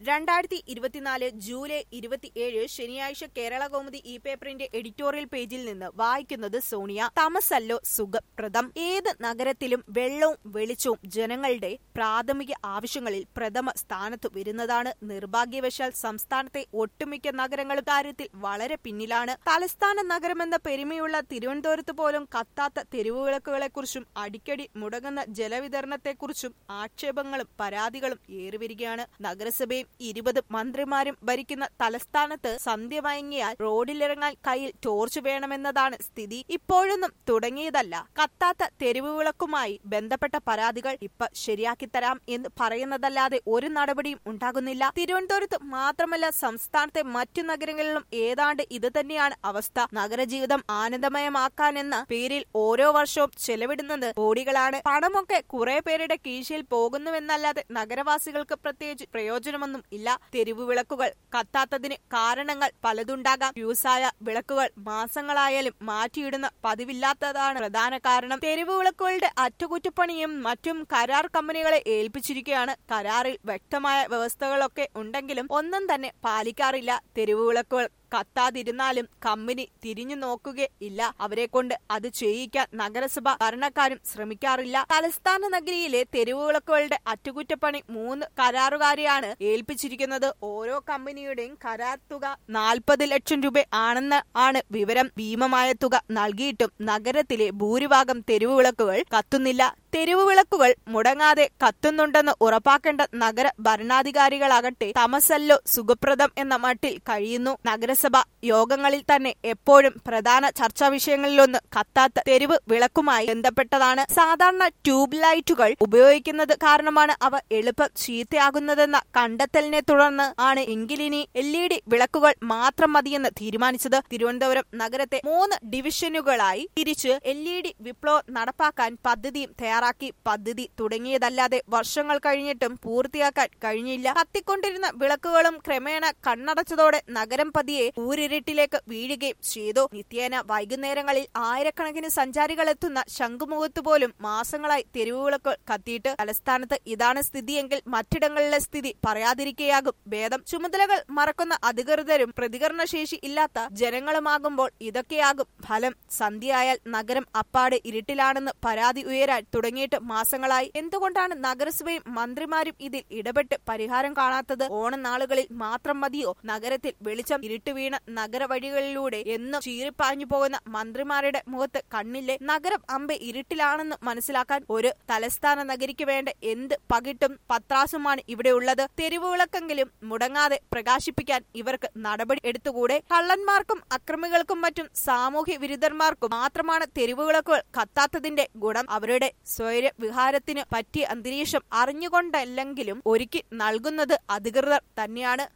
രണ്ടായിരത്തി ഇരുപത്തിനാല് ജൂലൈ ഇരുപത്തിയേഴ് ശനിയാഴ്ച കേരള കൗമുദി ഇ പേപ്പറിന്റെ എഡിറ്റോറിയൽ പേജിൽ നിന്ന് വായിക്കുന്നത് സോണിയ തമസല്ലോ സുഖപ്രദം ഏത് നഗരത്തിലും വെള്ളവും വെളിച്ചവും ജനങ്ങളുടെ പ്രാഥമിക ആവശ്യങ്ങളിൽ പ്രഥമ സ്ഥാനത്ത് വരുന്നതാണ് നിർഭാഗ്യവശാൽ സംസ്ഥാനത്തെ ഒട്ടുമിക്ക നഗരങ്ങളും കാര്യത്തിൽ വളരെ പിന്നിലാണ് തലസ്ഥാന നഗരമെന്ന പെരുമയുള്ള തിരുവനന്തപുരത്ത് പോലും കത്താത്ത തെരുവുവിളക്കുകളെക്കുറിച്ചും അടിക്കടി മുടങ്ങുന്ന ജലവിതരണത്തെക്കുറിച്ചും ആക്ഷേപങ്ങളും പരാതികളും ഏറിവരികയാണ് നഗരസഭയും ഇരുപത് മന്ത്രിമാരും ഭരിക്കുന്ന തലസ്ഥാനത്ത് സന്ധ്യ വഴങ്ങിയാൽ റോഡിലിറങ്ങാൻ കയ്യിൽ ടോർച്ച് വേണമെന്നതാണ് സ്ഥിതി ഇപ്പോഴൊന്നും തുടങ്ങിയതല്ല കത്താത്ത തെരുവുവിളക്കുമായി ബന്ധപ്പെട്ട പരാതികൾ ഇപ്പൊ ശരിയാക്കിത്തരാം എന്ന് പറയുന്നതല്ലാതെ ഒരു നടപടിയും ഉണ്ടാകുന്നില്ല തിരുവനന്തപുരത്ത് മാത്രമല്ല സംസ്ഥാനത്തെ മറ്റു നഗരങ്ങളിലും ഏതാണ്ട് ഇത് തന്നെയാണ് അവസ്ഥ നഗരജീവിതം ആനന്ദമയമാക്കാനെന്ന പേരിൽ ഓരോ വർഷവും ചെലവിടുന്നത് കോടികളാണ് പണമൊക്കെ കുറെ പേരുടെ കീശയിൽ പോകുന്നുവെന്നല്ലാതെ നഗരവാസികൾക്ക് പ്രത്യേകിച്ച് പ്രയോജനമൊന്നും ഇല്ല തെരുവു വിളക്കുകൾ കത്താത്തതിന് കാരണങ്ങൾ പലതുണ്ടാകാം ഫ്യൂസായ വിളക്കുകൾ മാസങ്ങളായാലും മാറ്റിയിടുന്ന പതിവില്ലാത്തതാണ് പ്രധാന കാരണം തെരുവു വിളക്കുകളുടെ അറ്റകുറ്റപ്പണിയും മറ്റും കരാർ കമ്പനികളെ ഏൽപ്പിച്ചിരിക്കുകയാണ് കരാറിൽ വ്യക്തമായ വ്യവസ്ഥകളൊക്കെ ഉണ്ടെങ്കിലും ഒന്നും തന്നെ പാലിക്കാറില്ല തെരുവു വിളക്കുകൾ കത്താതിരുന്നാലും കമ്പനി തിരിഞ്ഞു നോക്കുകയില്ല അവരെ കൊണ്ട് അത് ചെയ്യിക്കാൻ നഗരസഭ ഭരണക്കാരും ശ്രമിക്കാറില്ല തലസ്ഥാന നഗരിയിലെ തെരുവുവിളക്കുകളുടെ അറ്റകുറ്റപ്പണി മൂന്ന് കരാറുകാരെയാണ് ഏൽപ്പിച്ചിരിക്കുന്നത് ഓരോ കമ്പനിയുടെയും കരാർ തുക നാൽപ്പത് ലക്ഷം രൂപ ആണെന്ന് ആണ് വിവരം ഭീമമായ തുക നൽകിയിട്ടും നഗരത്തിലെ ഭൂരിഭാഗം തെരുവുവിളക്കുകൾ കത്തുന്നില്ല തെരുവുവിളക്കുകൾ മുടങ്ങാതെ കത്തുന്നുണ്ടെന്ന് ഉറപ്പാക്കേണ്ട നഗര ഭരണാധികാരികളാകട്ടെ തമസല്ലോ സുഖപ്രദം എന്ന മട്ടിൽ കഴിയുന്നു നഗരസഭ യോഗങ്ങളിൽ തന്നെ എപ്പോഴും പ്രധാന ചർച്ചാ വിഷയങ്ങളിലൊന്ന് കത്താത്ത തെരുവ് വിളക്കുമായി ബന്ധപ്പെട്ടതാണ് സാധാരണ ട്യൂബ് ലൈറ്റുകൾ ഉപയോഗിക്കുന്നത് കാരണമാണ് അവ എളുപ്പം ചീത്തയാകുന്നതെന്ന കണ്ടെത്തലിനെ തുടർന്ന് ആണ് എങ്കിലിനി എൽ ഇ ഡി വിളക്കുകൾ മാത്രം മതിയെന്ന് തീരുമാനിച്ചത് തിരുവനന്തപുരം നഗരത്തെ മൂന്ന് ഡിവിഷനുകളായി തിരിച്ച് എൽ ഇ ഡി വിപ്ലവം നടപ്പാക്കാൻ പദ്ധതിയും തയ്യാറാക്കി പദ്ധതി തുടങ്ങിയതല്ലാതെ വർഷങ്ങൾ കഴിഞ്ഞിട്ടും പൂർത്തിയാക്കാൻ കഴിഞ്ഞില്ല കത്തിക്കൊണ്ടിരുന്ന വിളക്കുകളും ക്രമേണ കണ്ണടച്ചതോടെ നഗരം പതിയെ ഊരിരുട്ടിലേക്ക് വീഴുകയും ചെയ്തു നിത്യേന വൈകുന്നേരങ്ങളിൽ ആയിരക്കണക്കിന് സഞ്ചാരികൾ എത്തുന്ന ശംഖുമുഖത്ത് പോലും മാസങ്ങളായി തെരുവുവിളക്കുകൾ കത്തിയിട്ട് തലസ്ഥാനത്ത് ഇതാണ് സ്ഥിതിയെങ്കിൽ മറ്റിടങ്ങളിലെ സ്ഥിതി പറയാതിരിക്കെയാകും ഭേദം ചുമതലകൾ മറക്കുന്ന അധികൃതരും പ്രതികരണശേഷി ഇല്ലാത്ത ജനങ്ങളുമാകുമ്പോൾ ഇതൊക്കെയാകും ഫലം സന്ധ്യയായാൽ നഗരം അപ്പാടെ ഇരുട്ടിലാണെന്ന് പരാതി ഉയരാൻ തുടങ്ങിയിട്ട് മാസങ്ങളായി എന്തുകൊണ്ടാണ് നഗരസഭയും മന്ത്രിമാരും ഇതിൽ ഇടപെട്ട് പരിഹാരം കാണാത്തത് ഓണനാളുകളിൽ മാത്രം മതിയോ നഗരത്തിൽ വെളിച്ചം ഇരുട്ട് വീണ നഗരവഴികളിലൂടെ എന്നും ചീറിപ്പാഞ്ഞു പോകുന്ന മന്ത്രിമാരുടെ മുഖത്ത് കണ്ണില്ലേ നഗരം അമ്പെ ഇരുട്ടിലാണെന്ന് മനസ്സിലാക്കാൻ ഒരു തലസ്ഥാന നഗരിക്ക് വേണ്ട എന്ത് പകിട്ടും പത്രാസുമാണ് ഇവിടെ ഉള്ളത് തെരുവുവിളക്കെങ്കിലും മുടങ്ങാതെ പ്രകാശിപ്പിക്കാൻ ഇവർക്ക് നടപടി എടുത്തുകൂടെ കള്ളന്മാർക്കും അക്രമികൾക്കും മറ്റും സാമൂഹ്യ വിരുദ്ധന്മാർക്കും മാത്രമാണ് തെരുവുവിളക്കുകൾ കത്താത്തതിന്റെ ഗുണം അവരുടെ സ്വൈര വിഹാരത്തിന് പറ്റിയ അന്തരീക്ഷം അറിഞ്ഞുകൊണ്ടല്ലെങ്കിലും ഒരുക്കി നൽകുന്നത് അധികൃതർ തന്നെയാണ്